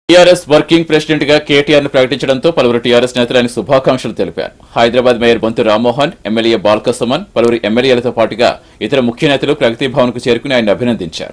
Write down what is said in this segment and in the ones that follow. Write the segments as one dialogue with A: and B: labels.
A: TRS working president గా కేటీఆర్ ను ప్రకటించడంతో పలువురు టీఆర్ఎస్ నేతలు ఆయన శుభాకాంక్షలు తెలిపారు హైదరాబాద్ మేయర్ బొంతు రామ్మోహన్ ఎమ్మెల్యే బాల్కసుమన్ పలువురు ఎమ్మెల్యేలతో పాటుగా ఇతర ముఖ్య నేతలు ప్రగతి భవన్ కు చేరుకుని ఆయన అభినందించారు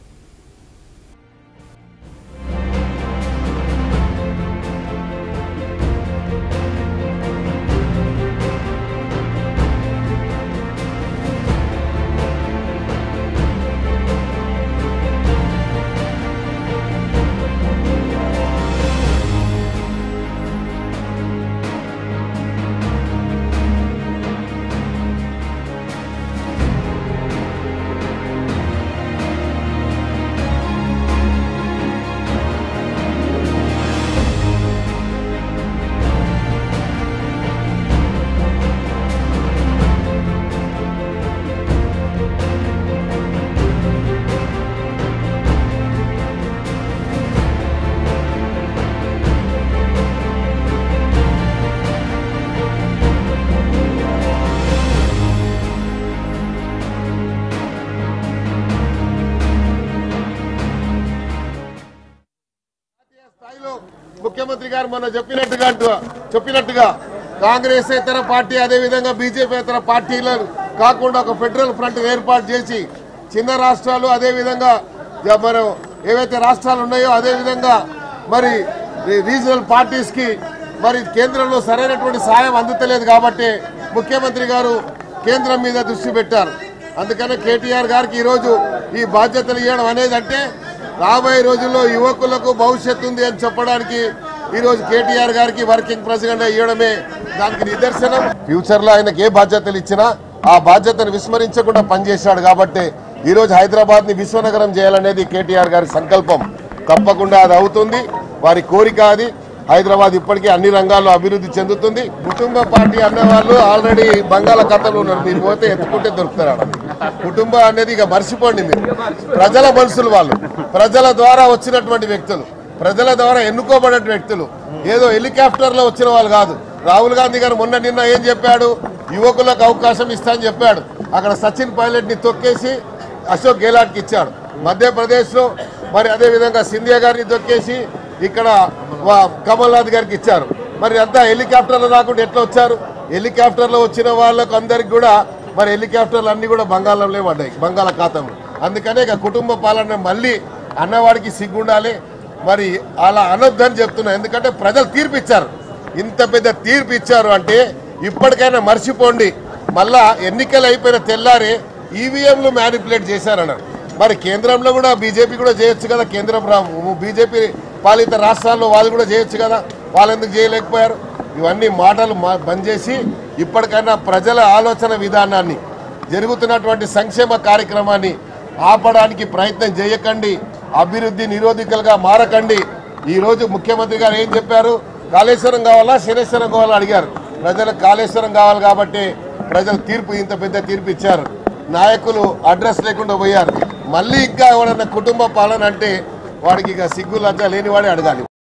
B: స్థాయిలో ముఖ్యమంత్రి గారు మొన్న చెప్పినట్టుగా చెప్పినట్టుగా కాంగ్రెస్ ఇతర పార్టీ అదే విధంగా బీజేపీ ఇతర పార్టీలను కాకుండా ఒక ఫెడరల్ ఫ్రంట్ ఏర్పాటు చేసి చిన్న రాష్ట్రాలు అదే విధంగా జ- మనం ఏవైతే రాష్ట్రాలు ఉన్నాయో అదే విధంగా మరి రీ- రీజనల్ పార్టీస్ కి మరి కేంద్రంలో సరైనటువంటి సాయం అందుతలేదు కాబట్టి ముఖ్యమంత్రి గారు కేంద్రం మీద దృష్టి పెట్టారు అందుకనే కేటీఆర్ గారికి ఈరోజు ఈ బాధ్యతలు ఇవ్వడం అనేది అంటే రాబోయే రోజుల్లో యువకులకు భవిష్యత్తు ఉంది అని చెప్పడానికి ఈ రోజు కేటీఆర్ గారికి వర్కింగ్ ప్రెసిడెంట్ ఇవ్వడమే దానికి నిదర్శనం ఫ్యూచర్ లో ఆయనకి ఏ బాధ్యతలు ఇచ్చినా ఆ బాధ్యతను విస్మరించకుండా పనిచేశాడు కాబట్టి ఈ రోజు హైదరాబాద్ ని విశ్వనగరం చేయాలనేది కేటీఆర్ గారి సంకల్పం తప్పకుండా అది అవుతుంది వారి కోరిక అది హైదరాబాద్ ఇప్పటికే అన్ని రంగాల్లో అభివృద్ధి చెందుతుంది కుటుంబ పార్టీ అన్న వాళ్ళు ఆల్రెడీ బంగాళాఖాతంలో ఉన్నారు మీరు పోతే ఎత్తుకుంటే దొరుకుతారు ఆడ. కుటుంబం అనేది ఇక మర్చిపోండి మీరు ప్రజల మనుషులు వాళ్ళు ప్రజల ద్వారా వచ్చినటువంటి వ్యక్తులు ప్రజల ద్వారా ఎన్నుకోబడిన వ్యక్తులు ఏదో హెలికాప్టర్ లో వచ్చిన వాళ్ళు కాదు రాహుల్ గాంధీ గారు మొన్న నిన్న ఏం చెప్పాడు యువకులకు అవకాశం ఇస్తా అని చెప్పాడు అక్కడ సచిన్ పైలట్ ని తొక్కేసి అశోక్ గెహ్లాట్ కి ఇచ్చాడు మధ్యప్రదేశ్ లో మరి అదే విధంగా సింధియా గారిని తొక్కేసి ఇక్కడ వా- కమల్నాథ్ గారికి ఇచ్చారు మరి అంతా హెలికాప్టర్లు రాకుండా ఎట్లా వచ్చారు హెలికాప్టర్లో వచ్చిన వాళ్ళకు అందరికి కూడా మరి హెలికాప్టర్లు అన్ని కూడా బంగాళంలో పడ్డాయి బంగాళాఖాతంలో అందుకనే ఇక కుటుంబ పాలన మళ్ళీ అన్నవాడికి సిగ్గుండాలి మరి అలా అనొద్దని చెప్తున్నా ఎందుకంటే ప్రజలు తీర్పు ఇచ్చారు ఇంత పెద్ద తీర్పు ఇచ్చారు అంటే ఇప్పటికైనా మర్చిపోండి మళ్ళా ఎన్నికలు అయిపోయిన తెల్లారి ఈవీఎంలు మ్యానిపులేట్ చేశారన్నారు మరి కేంద్రంలో కూడా బీజేపీ కూడా చేయొచ్చు కదా కేంద్రం బీజేపీ పాలిత రాష్ట్రాల్లో వాళ్ళు కూడా చేయొచ్చు కదా వాళ్ళు ఎందుకు చేయలేకపోయారు ఇవన్నీ మాటలు మా- బంద్ చేసి ఇప్పటికైనా ప్రజల ఆలోచన విధానాన్ని జరుగుతున్నటువంటి సంక్షేమ కార్యక్రమాన్ని ఆపడానికి ప్రయత్నం చేయకండి అభివృద్ధి నిరోధికలుగా మారకండి ఈ రోజు ముఖ్యమంత్రి గారు ఏం చెప్పారు కాళేశ్వరం కావాలా శనేశ్వరం కావాలా అడిగారు ప్రజలకు కాళేశ్వరం కావాలి కాబట్టి ప్రజలు తీర్పు ఇంత పెద్ద తీర్పు ఇచ్చారు నాయకులు అడ్రస్ లేకుండా పోయారు మళ్ళీ ఇంకా ఎవడన్నా కుటుంబ పాలన అంటే వాడికి ఇక సిగ్గు లజ్జ లేనివాడే అడగాలి